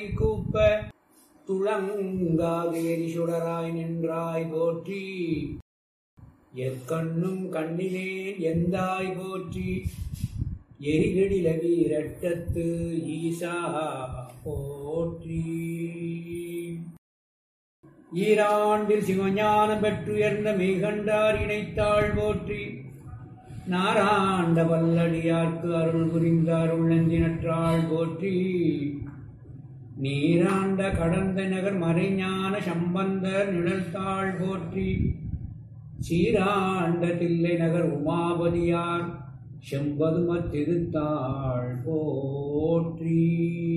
கூப்ப துளங்காதேரி சுடராய் நின்றாய் போற்றி எக்கண்ணும் கண்ணினேன் எந்தாய் போற்றி எரிகடில வீரட்டத்து ஈசா போற்றி ஈராண்டில் சிவஞானம் பெற்றுயர்ந்த மெய்கண்டார் இணைத்தாள் போற்றி நாராண்ட வல்லடியார்க்கு அருள் புரிந்த அருள் நெஞ்சினற்றாள் போற்றி நீராண்ட கடந்த நகர் மறைஞான சம்பந்தர் நிழல்தாள் போற்றி சீராண்ட தில்லை நகர் உமாபதியார் செம்பதும திருத்தாள் போற்றி